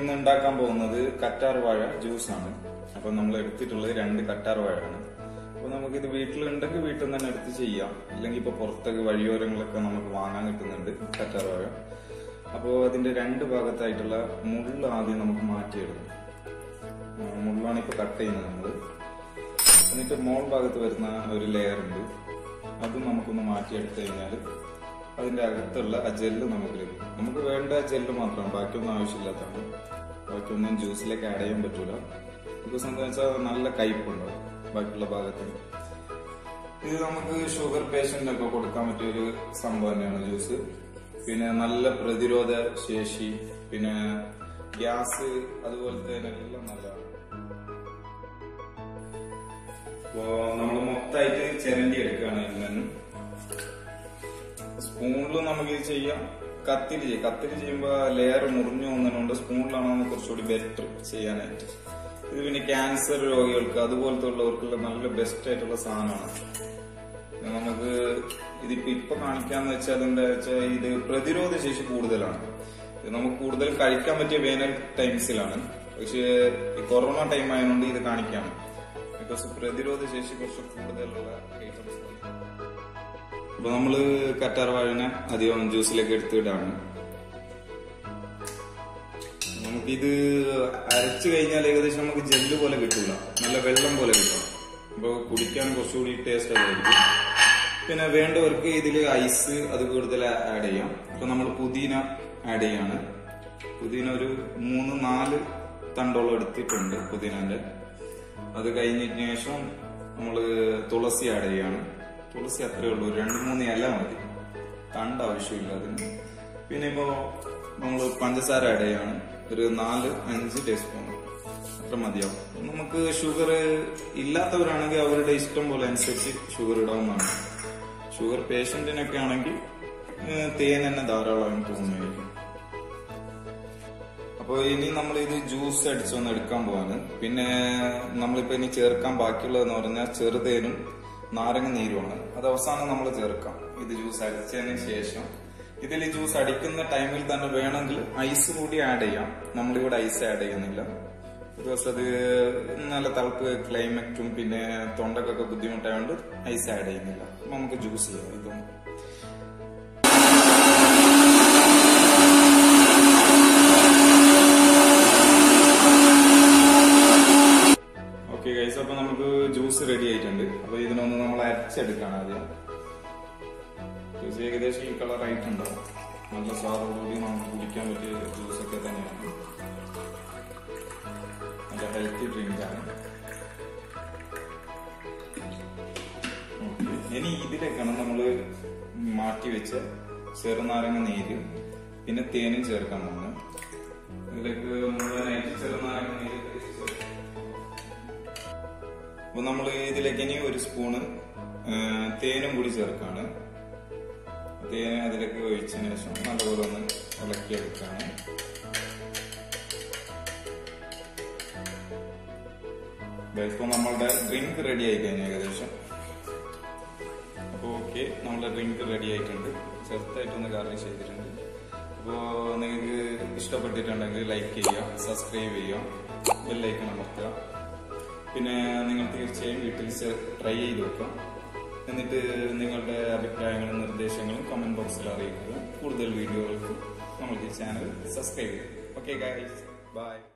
ഇന്ന് ഉണ്ടാക്കാൻ പോകുന്നത് കറ്റാർ വാഴ ജ്യൂസാണ് അപ്പൊ നമ്മൾ എടുത്തിട്ടുള്ളത് രണ്ട് കറ്റാർ വാഴയാണ് അപ്പൊ നമുക്കിത് വീട്ടിലുണ്ടെങ്കിൽ വീട്ടിൽ നിന്ന് തന്നെ എടുത്ത് ചെയ്യാം ഇല്ലെങ്കിൽ ഇപ്പൊ പുറത്തൊക്കെ വഴിയോരങ്ങളൊക്കെ നമുക്ക് വാങ്ങാൻ കിട്ടുന്നുണ്ട് കറ്റാർ വാഴ അപ്പോൾ അതിന്റെ രണ്ട് ഭാഗത്തായിട്ടുള്ള മുള്ള ആദ്യം നമുക്ക് മാറ്റിയെടുക്കും ആ, മുള്ളാണ് ഇപ്പൊ കട്ട് ചെയ്യുന്നത് നമ്മള് എന്നിട്ട് മോൾ ഭാഗത്ത് വരുന്ന ഒരു ലെയർ ഉണ്ട് അതും നമുക്കൊന്ന് മാറ്റിയെടുത്തു കഴിഞ്ഞാൽ അതിന്റെ അകത്തുള്ള ആ ജെല്ല് നമുക്ക് ലഭിക്കും നമുക്ക് വേണ്ട ജെല്ല് മാത്രമാണ് ബാക്കിയൊന്നും ആവശ്യമില്ലാത്തതാണ് ബാക്കിയൊന്നും ജ്യൂസിലേക്ക് ആഡ് ചെയ്യാൻ പറ്റൂല ബിക്കോസ് എന്താ വെച്ചാൽ നല്ല കയ്പുണ്ടാവും ബാക്കിയുള്ള ഭാഗത്തിന് ഇത് നമുക്ക് ഷുഗർ പേഷ്യന്റിനൊക്കെ കൊടുക്കാൻ പറ്റിയ ഒരു സംഭവം തന്നെയാണ് ജ്യൂസ് പിന്നെ നല്ല പ്രതിരോധ ശേഷി പിന്നെ ഗ്യാസ് അതുപോലത്തെ എല്ലാം നല്ലതാണ് അപ്പോ നമ്മൾ മൊത്തമായിട്ട് ചിരണ്ടി എടുക്കുകയാണ് ഇതിൽ നിന്നും സ്പൂണിൽ നമുക്ക് ഇത് ചെയ്യാം കത്തിൽ ചെയ്യാം കത്തിൽ ചെയ്യുമ്പോൾ ലെയർ മുറിഞ്ഞു പോകുന്നതിനുകൊണ്ട് സ്പൂണിലാണ് നമുക്ക് കുറച്ചുകൂടി ബെറ്റർ ചെയ്യാനായിട്ട് ഇത് പിന്നെ ക്യാൻസർ രോഗികൾക്ക് അതുപോലത്തെ ഉള്ളവർക്കുള്ള നല്ല ബെസ്റ്റ് ആയിട്ടുള്ള സാധനമാണ് ഇത് നമുക്ക് ഇതിപ്പോ ഇപ്പൊ കാണിക്കാന്ന് വെച്ചാൽ എന്താ വെച്ചാൽ ഇത് പ്രതിരോധ ശേഷി കൂടുതലാണ് ഇത് നമുക്ക് കൂടുതൽ കഴിക്കാൻ പറ്റിയ വേനൽ ടൈംസിലാണ് പക്ഷേ ഈ കൊറോണ ടൈം ആയതുകൊണ്ട് ഇത് കാണിക്കാണ് ബിക്കോസ് പ്രതിരോധ ശേഷി കുറച്ച് കൂടുതലുള്ള ഐറ്റംസ് അപ്പൊ നമ്മള് കറ്റാർ വാഴനെ അധികം ജ്യൂസിലേക്ക് എടുത്തിടാണ് നമുക്കിത് അരച്ചു കഴിഞ്ഞാൽ ഏകദേശം നമുക്ക് ജെല്ല് പോലെ കിട്ടൂല നല്ല വെള്ളം പോലെ കിട്ടും അപ്പൊ കുടിക്കാൻ കുറച്ചുകൂടി ടേസ്റ്റ് ആയിരിക്കും പിന്നെ വേണ്ടവർക്ക് ഇതിൽ ഐസ് അത് കൂടുതൽ ആഡ് ചെയ്യാം ഇപ്പൊ നമ്മൾ പുതിന ആഡ് ചെയ്യാണ് പുതിന ഒരു മൂന്ന് നാല് തണ്ടോളം എടുത്തിട്ടുണ്ട് പുതിനന്റെ അത് കഴിഞ്ഞതിന് ശേഷം നമ്മൾ തുളസി ആഡ് ചെയ്യാണ് തുളസി അത്രേ ഉള്ളൂ ഒരു രണ്ട് മൂന്ന് ഇല മതി തണ്ട് ആവശ്യമില്ല അതിന് പിന്നെ ഇപ്പോ നമ്മൾ പഞ്ചസാര ആഡ് ചെയ്യാണ് ഒരു നാല് അഞ്ച് ടീസ്പൂൺ അത്ര മതിയാവും നമുക്ക് ഷുഗർ ഇല്ലാത്തവരാണെങ്കിൽ അവരുടെ ഇഷ്ടം പോലെ അനുസരിച്ച് ഷുഗർ ഇടാവുന്നതാണ് ഷുഗർ പേഷ്യന്റിനൊക്കെ ആണെങ്കിൽ ഏഹ്, തേൻ തന്നെ ധാരാളം തോന്നുമായിരിക്കും അപ്പോൾ ഇനി നമ്മൾ ഇത് ജ്യൂസ് അടിച്ചൊന്ന് എടുക്കാൻ പോവാണ് പിന്നെ നമ്മളിപ്പോ ഇനി ചേർക്കാൻ ബാക്കിയുള്ളതെന്ന് പറഞ്ഞാൽ ചെറുതേനും നാരങ്ങ നീരുമാണ് അത് അവസാനം നമ്മൾ ചേർക്കാം ഇത് ജ്യൂസ് അടിച്ചതിന് ശേഷം ഇതിൽ ജ്യൂസ് അടിക്കുന്ന ടൈമിൽ തന്നെ വേണമെങ്കിൽ ഐസ് കൂടി ആഡ് ചെയ്യാം നമ്മളിവിടെ ഐസ് ആഡ് ചെയ്യുന്നില്ല ബിക്കോസ് അത് നല്ല തണുപ്പ് ക്ലൈമറ്റും പിന്നെ തൊണ്ടക്കൊക്കെ ബുദ്ധിമുട്ടായതുകൊണ്ട് ഐസ് ആഡ് ചെയ്യുന്നില്ല അപ്പൊ നമുക്ക് ജ്യൂസ് ചെയ്യാം ഇതൊന്നും ഓക്കെ ഗൈസ് അപ്പൊ നമുക്ക് ജ്യൂസ് റെഡി ആയിട്ടുണ്ട് അപ്പൊ ഇതിനൊന്ന് നമ്മൾ അരച്ചെടുക്കാണ് ആദ്യം ജ്യൂസ് ഏകദേശം ഈ കളർ ആയിട്ടുണ്ടാവും നല്ല സ്വാദോടുകൂടി നമുക്ക് കുടിക്കാൻ പറ്റിയ ജ്യൂസ് ഒക്കെ തന്നെയാണ് നല്ല ഹെൽത്തി ഡ്രിങ്ക് ആണ് Okay. ഇനി ഇതിലേക്കാണ് നമ്മൾ മാറ്റി വെച്ച ചെറുനാരങ്ങ നീര് പിന്നെ തേനും ചേർക്കാൻ പോകുന്നത് ഇതിലേക്ക് മുഴുവനായിട്ട് ചെറുനാരങ്ങ നീര് ചേർക്കാം. അപ്പൊ നമ്മൾ ഇതിലേക്ക് ഇനി ഒരു സ്പൂണ് ആ, തേനും കൂടി ചേർക്കാണ് തേന് അതിലേക്ക് ഒഴിച്ചതിന് ശേഷം നല്ലപോലെ ഒന്ന് ഇളക്കിയെടുക്കാണ് ഇപ്പൊ നമ്മളുടെ ഡ്രിങ്ക് റെഡി ആയി കഴിഞ്ഞു ഏകദേശം അപ്പോൾ ഓക്കെ നമ്മളുടെ ഡ്രിങ്ക് റെഡി ആയിട്ടുണ്ട് ചെറുതായിട്ടൊന്ന് ഗാർണിഷ് ചെയ്തിട്ടുണ്ട് അപ്പോൾ നിങ്ങൾക്ക് ഇഷ്ടപ്പെട്ടിട്ടുണ്ടെങ്കിൽ ലൈക്ക് ചെയ്യുക സബ്സ്ക്രൈബ് ചെയ്യുക ബെല്ലൈക്കൺ അമർത്തുക പിന്നെ നിങ്ങൾ തീർച്ചയായും വീട്ടിൽ ട്രൈ ചെയ്ത് നോക്കുക എന്നിട്ട് നിങ്ങളുടെ അഭിപ്രായങ്ങളും നിർദ്ദേശങ്ങളും കമന്റ് ബോക്സിൽ അറിയിക്കുക കൂടുതൽ വീഡിയോകൾക്ക് നമുക്ക് ഈ ചാനൽ സബ്സ്ക്രൈബ് ചെയ്യാം ഓക്കെ ഗൈസ് ബൈ